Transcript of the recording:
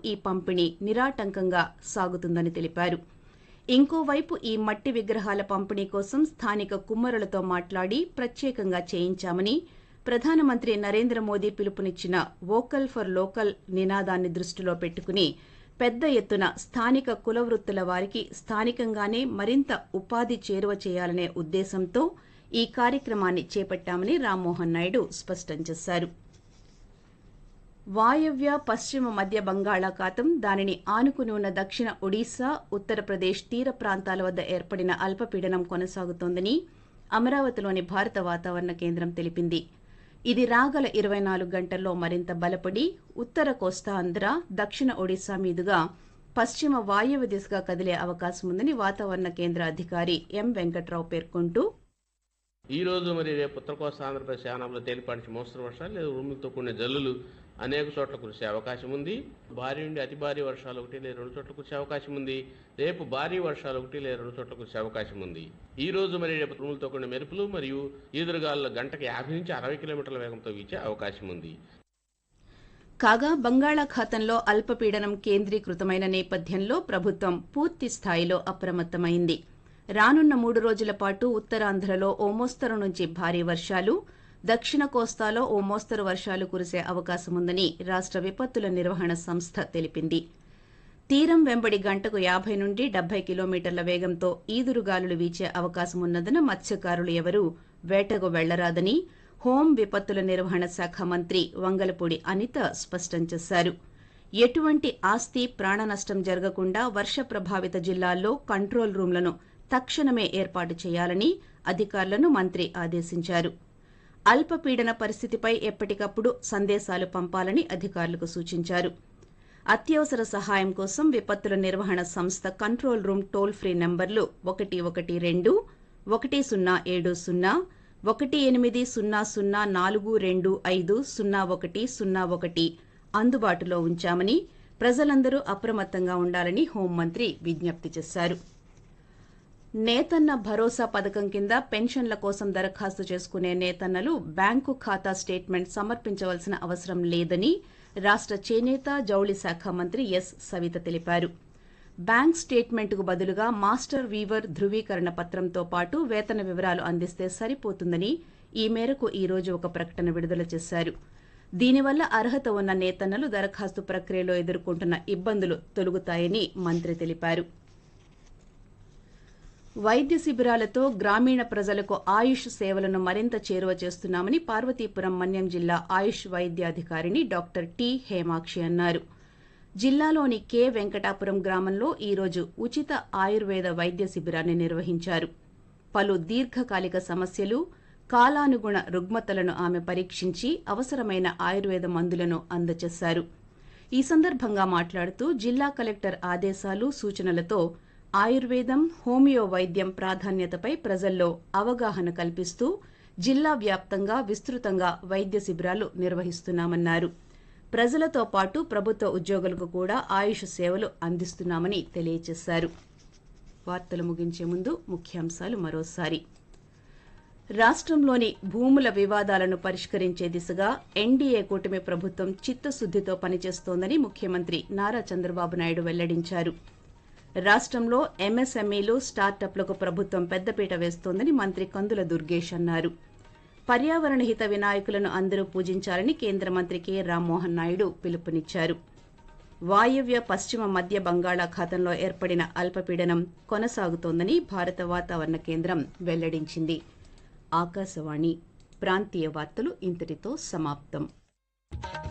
ఈ పంపిణీ నిరాటంకంగా సాగుతుందని తెలిపారు ఇంకోవైపు ఈ మట్టి విగ్రహాల పంపిణీ కోసం స్థానిక కుమ్మరులతో మాట్లాడి ప్రత్యేకంగా చేయించామని ప్రధానమంత్రి నరేంద్ర మోదీ పిలుపునిచ్చిన వోకల్ ఫర్ లోకల్ నినాదాన్ని దృష్టిలో పెట్టుకుని పెద్ద ఎత్తున స్థానిక కుల వృత్తుల వారికి స్థానికంగానే మరింత ఉపాధి చేరువ చేయాలనే ఉద్దేశంతో ఈ కార్యక్రమాన్ని చేపట్టామని రామ్మోహన్ నాయుడు స్పష్టం చేశారు వాయవ్య పశ్చిమ మధ్య బంగాళాఖాతం దానిని ఆనుకుని ఉన్న దక్షిణ ఒడిశా ఉత్తరప్రదేశ్ తీర ప్రాంతాల వద్ద ఏర్పడిన అల్పపీడనం కొనసాగుతోందని అమరావతిలోని భారత వాతావరణ కేంద్రం తెలిపింది ఇది రాగల ఇరవై నాలుగు గంటల్లో మరింత బలపడి ఉత్తర కోస్తాంధ్ర దక్షిణ ఒడిశా మీదుగా పశ్చిమ వాయువ్య దిశగా కదిలే అవకాశం ఉందని వాతావరణ కేంద్ర అధికారి ఎం వెంకట్రావు పేర్కొంటూ ఈ రోజు మరి రేపు ఉత్తర కోస్తా ఆంధ్రప్రదేశ్ యానంలో తేలిపాటి నుంచి మోస్తరు వర్షాలు లేదా ఉరుములతో కూడిన జల్లులు అనేక చోట్ల కురిసే అవకాశం ఉంది భారీ నుండి అతి భారీ వర్షాలు ఒకటి లేదా రెండు చోట్ల కురిసే అవకాశం ఉంది రేపు భారీ వర్షాలు ఒకటి లేదా రెండు చోట్ల కురిసే అవకాశం ఉంది ఈ రోజు మరి రేపు ఉరుములతో కూడిన మెరుపులు మరియు ఈదురుగాలు గంటకి యాభై నుంచి అరవై కిలోమీటర్ల వేగంతో వీచే అవకాశం ఉంది కాగా బంగాళాఖాతంలో అల్పపీడనం కేంద్రీకృతమైన నేపథ్యంలో ప్రభుత్వం పూర్తి స్థాయిలో అప్రమత్తమైంది రానున్న మూడు రోజుల పాటు ఉత్తరాంధ్రలో ఓ మోస్తరు నుంచి భారీ వర్షాలు దక్షిణ కోస్తాలో ఓ మోస్తరు వర్షాలు కురిసే అవకాశం ఉందని రాష్ట్ర విపత్తుల నిర్వహణ సంస్థ తెలిపింది తీరం వెంబడి గంటకు యాభై నుండి డెబ్బై కిలోమీటర్ల వేగంతో ఈదురుగాలులు వీచే అవకాశం ఉన్నదన్న మత్స్యకారులు ఎవరూ వేటకు వెళ్లరాదని హోం విపత్తుల నిర్వహణ శాఖ మంత్రి వంగలపూడి అనిత స్పష్టం చేశారు ఎటువంటి ఆస్తి ప్రాణ నష్టం జరగకుండా వర్ష ప్రభావిత జిల్లాల్లో కంట్రోల్ రూంలను తక్షణమే ఏర్పాటు చేయాలని అధికారులను మంత్రి ఆదేశించారు అల్పపీడన పరిస్థితిపై ఎప్పటికప్పుడు సందేశాలు పంపాలని అధికారులకు సూచించారు అత్యవసర సహాయం కోసం విపత్తుల నిర్వహణ సంస్థ కంట్రోల్ రూమ్ టోల్ ఫ్రీ నంబర్లు ఒకటి ఒకటి రెండు ఒకటి సున్నా ఏడు సున్నా ఒకటి ఎనిమిది సున్నా సున్నా నాలుగు రెండు ఐదు సున్నా ఒకటి సున్నా ఒకటి అందుబాటులో ఉంచామని ప్రజలందరూ అప్రమత్తంగా ఉండాలని హోంమంత్రి విజ్ఞప్తి చేశారు నేతన్న భరోసా పథకం కింద పెన్షన్ల కోసం దరఖాస్తు చేసుకునే నేతన్నలు బ్యాంకు ఖాతా స్టేట్మెంట్ సమర్పించవలసిన అవసరం లేదని రాష్ట చేనేత జౌళి శాఖ మంత్రి ఎస్ సవిత తెలిపారు బ్యాంక్ స్టేట్మెంట్కు బదులుగా మాస్టర్ వీవర్ ధృవీకరణ పత్రంతో పాటు వేతన వివరాలు అందిస్తే సరిపోతుందని ఈ మేరకు ఈ రోజు ఒక ప్రకటన విడుదల చేశారు దీనివల్ల అర్హత ఉన్న నేతన్నలు దరఖాస్తు ప్రక్రియలో ఎదుర్కొంటున్న ఇబ్బందులు తొలగుతాయని మంత్రి తెలిపారు వైద్య శిబిరాలతో గ్రామీణ ప్రజలకు ఆయుష్ సేవలను మరింత చేరువ చేస్తున్నామని పార్వతీపురం మన్యం జిల్లా ఆయుష్ వైద్యాధికారిని డాక్టర్ టి హేమాక్షి అన్నారు జిల్లాలోని కె వెంకటాపురం గ్రామంలో ఈరోజు ఉచిత ఆయుర్వేద వైద్య శిబిరాన్ని నిర్వహించారు పలు దీర్ఘకాలిక సమస్యలు కాలానుగుణ రుగ్మతలను ఆమె పరీక్షించి అవసరమైన ఆయుర్వేద మందులను అందజేశారు ఈ సందర్భంగా మాట్లాడుతూ జిల్లా కలెక్టర్ ఆదేశాలు సూచనలతో ఆయుర్వేదం హోమియో వైద్యం ప్రాధాన్యతపై ప్రజల్లో అవగాహన కల్పిస్తూ జిల్లా వ్యాప్తంగా విస్తృతంగా వైద్య శిబిరాలు నిర్వహిస్తున్నామన్నారు ప్రజలతో పాటు ప్రభుత్వ ఉద్యోగులకు కూడా ఆయుష్ సేవలు అందిస్తున్నామని తెలియజేశారు వార్తలు ముగించే ముందు ముఖ్యాంశాలు మరోసారి రాష్ట్రంలోని భూముల వివాదాలను పరిష్కరించే దిశగా ఎన్డీఏ కూటమి ప్రభుత్వం చిత్తశుద్దితో పనిచేస్తోందని ముఖ్యమంత్రి నారా చంద్రబాబు నాయుడు వెల్లడించారు రాష్ట్రంలో ఎంఎస్ఎంఈలు స్టార్టప్లకు ప్రభుత్వం పెద్దపీట వేస్తోందని మంత్రి కందుల దుర్గేష్ అన్నారు పర్యావరణ హిత వినాయకులను అందరూ పూజించాలని కేంద్ర మంత్రి కె రామ్మోహన్ నాయుడు పిలుపునిచ్చారు వాయవ్య పశ్చిమ మధ్య బంగాళాఖాతంలో ఏర్పడిన అల్పపీడనం కొనసాగుతోందని భారత వాతావరణ కేంద్రం వెల్లడించింది ఆకాశవాణి ప్రాంతీయ వార్తలు ఇంతటితో సమాప్తం